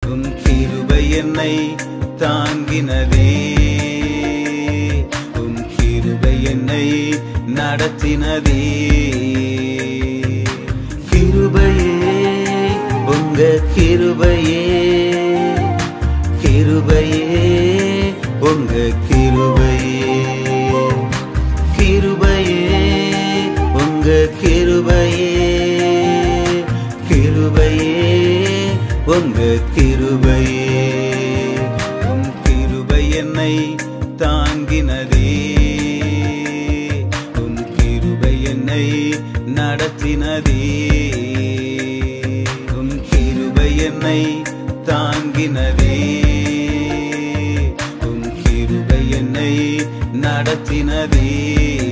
உம் கிருபை என்னை தாங்கினதே உம் கிருபை என்னை நடத்தினதே கிருபையே உங்க கிருபையே கிருபையே உங்க கிருபையே கிருபையே உங்க கிருபையே கிருபையே உங்க கிருபையே உம் கிருபை என்னை தாங்கினதே உம் கிருபை என்னை நடத்தினதே உம் கிருபை என்னை தாங்கினதே உம் கிருபை என்னை நடத்தினதே